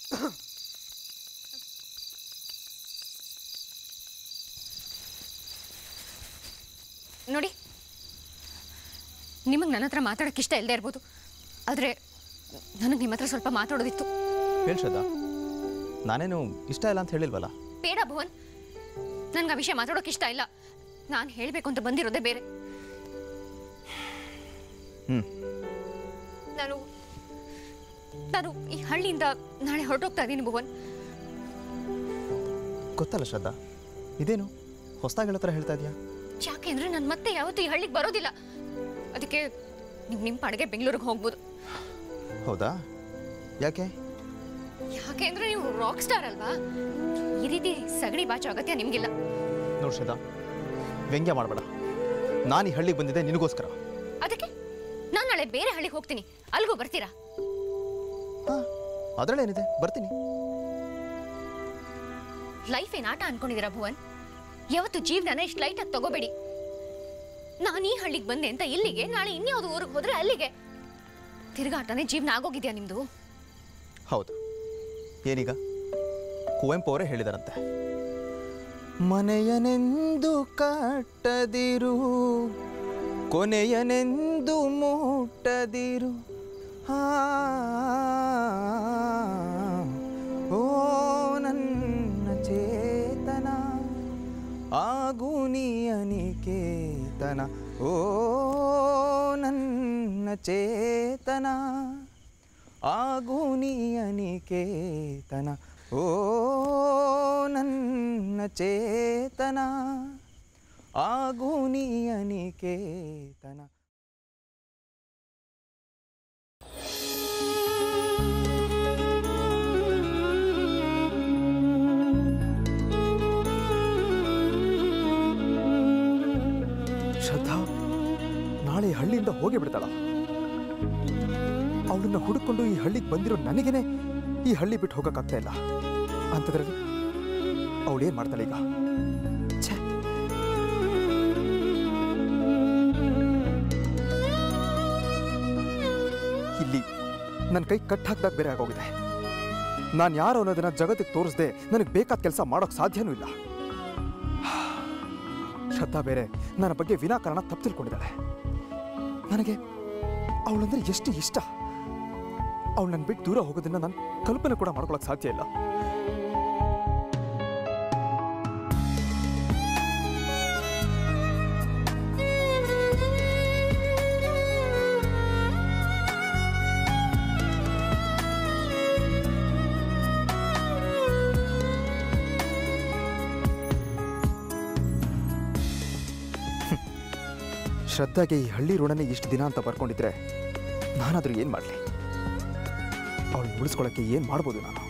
ನೋಡಿ ನಿಮಗೆ ನನ್ನ ಹತ್ರ ಮಾತಾಡೋಕ್ಕೆ ಇಷ್ಟ ಇಲ್ಲದೆ ಇರ್ಬೋದು ಆದರೆ ನನಗೆ ನಿಮ್ಮ ಹತ್ರ ಸ್ವಲ್ಪ ಮಾತಾಡೋದಿತ್ತು ಹೇಳಿ ಶ್ರದ್ಧಾ ನಾನೇನು ಇಷ್ಟ ಇಲ್ಲ ಅಂತ ಹೇಳಿಲ್ವಲ್ಲ ಬೇಡ ಭುವನ್ ನನಗೆ ಆ ವಿಷಯ ಮಾತಾಡೋಕೆ ಇಷ್ಟ ಇಲ್ಲ ನಾನು ಹೇಳಬೇಕು ಅಂತ ಬಂದಿರೋದೇ ಬೇರೆ ಹ್ಞೂ ನಾನು ನಾನು ಈ ಹಳ್ಳಿಯಿಂದ ನಾಳೆ ಹೊರಟೋಗ್ತಾ ಇದ್ದೀನಿ ಭುವನ್ ಗೊತ್ತಲ್ಲ ಶ್ರದ್ಧಾ ಇದೇನು ಹೊಸದಾಗಿ ಹೇಳೋ ಥರ ಹೇಳ್ತಾ ಇದೆಯಾ ಯಾಕೆ ಅಂದರೆ ನಾನು ಮತ್ತೆ ಯಾವತ್ತೂ ಈ ಹಳ್ಳಿಗೆ ಬರೋದಿಲ್ಲ ಅದಕ್ಕೆ ನೀವು ನಿಮ್ಮ ಪಾಡಿಗೆ ಬೆಂಗಳೂರಿಗೆ ಹೋಗ್ಬೋದು ಹೌದಾ ಯಾಕೆ ಯಾಕೆ ಅಂದರೆ ನೀವು ರಾಕ್ ಸ್ಟಾರ್ ಅಲ್ವಾ ಈ ರೀತಿ ಸಗಣಿ ಬಾಚೋ ಅಗತ್ಯ ನಿಮಗಿಲ್ಲ ನೋಡು ಶ್ರದ್ಧಾ ವ್ಯಂಗ್ಯ ಮಾಡಬೇಡ ನಾನು ಈ ಹಳ್ಳಿಗೆ ಬಂದಿದ್ದೆ ನಿನಗೋಸ್ಕರ ಅದಕ್ಕೆ ನಾನು ನಾಳೆ ಬೇರೆ ಹಳ್ಳಿಗೆ ಹೋಗ್ತೀನಿ ಅಲ್ಲಿಗೂ ಬರ್ತೀರಾ ಹಾಂ ಅದರಲ್ಲೇನಿದೆ ಬರ್ತೀನಿ ಲೈಫ್ ಏನ್ ಆಟ ಅನ್ಕೊಂಡಿದ್ದೀರಾ ಭುವನ್ ಯಾವತ್ತು ಜೀವನನ ಇಷ್ಟು ಲೈಟಾಗಿ ತಗೋಬೇಡಿ ನಾನು ಈ ಹಳ್ಳಿಗೆ ಬಂದೆ ಅಂತ ಇಲ್ಲಿಗೆ ನಾಳೆ ಇನ್ಯಾವುದು ಊರಿಗೆ ಹೋದ್ರೆ ಅಲ್ಲಿಗೆ ತಿರುಗಾಟನೇ ಜೀವನ ಆಗೋಗಿದ್ಯಾ ನಿಮ್ದು ಹೌದು ಏನೀಗ ಕುವೆಂಪು ಅವರೇ ಹೇಳಿದಾರಂತೆ ಮನೆಯನೆಂದು ಕಟ್ಟದಿರು ಕೊನೆಯನೆಂದು ಮುಟ್ಟದಿರು ಆ, ಓ ನನ್ನ ಚೇತನ ಆಗು ನಿಯನಿಕೇತನ ಓ ನನ್ನ ಚೇತನ ಆಗು ನಿಯನಿಕೇತನ ಓ ನನ್ನ ಚೇತನ ಆಗು ನಿಯನಿಕೇತನ ಶ್ರದ್ಧಾ ನಾಳೆ ಈ ಹಳ್ಳಿಯಿಂದ ಹೋಗಿ ಬಿಡ್ತಾಳ ಅವಳನ್ನ ಹುಡುಕೊಂಡು ಈ ಹಳ್ಳಿಗೆ ಬಂದಿರೋ ನನಗೇನೆ ಈ ಹಳ್ಳಿ ಬಿಟ್ಟು ಹೋಗಕ್ಕಾಗ್ತಾ ಇಲ್ಲ ಅಂಥದ್ರಲ್ಲಿ ಅವಳೇನ್ ಮಾಡ್ತಾಳೆ ಈಗ ಛೇ ಇಲ್ಲಿ ನನ್ನ ಕೈ ಕಟ್ ಹಾಕ್ದಾಗ ಬೇರೆ ಆಗೋಗಿದೆ ನಾನು ಯಾರು ಅನ್ನೋದನ್ನ ಜಗತ್ತಿಗೆ ತೋರಿಸ್ದೆ ನನಗೆ ಬೇಕಾದ ಕೆಲಸ ಮಾಡೋಕ್ ಸಾಧ್ಯನೂ ಇಲ್ಲ ಶ್ರದ್ಧಾ ಬೇರೆ ನನ್ನ ಬಗ್ಗೆ ವಿನಾಕಾರಣ ತಪ್ಪು ತಿಳ್ಕೊಂಡಿದ್ದಾಳೆ ನನಗೆ ಅವಳಂದ್ರೆ ಎಷ್ಟು ಇಷ್ಟ ಅವಳು ನನ್ನ ಬಿಟ್ಟು ದೂರ ಹೋಗೋದನ್ನ ನಾನು ಕಲ್ಪನೆ ಕೂಡ ಮಾಡ್ಕೊಳಕ್ ಸಾಧ್ಯ ಇಲ್ಲ ಶ್ರದ್ಧಾಗೆ ಈ ಹಳ್ಳಿ ಋಣನೇ ಇಷ್ಟು ದಿನ ಅಂತ ಬರ್ಕೊಂಡಿದ್ರೆ ನಾನಾದ್ರೂ ಏನು ಮಾಡಲಿ ಅವಳು ಉಳಿಸ್ಕೊಳ್ಳೋಕ್ಕೆ ಏನು ಮಾಡ್ಬೋದು ನಾನು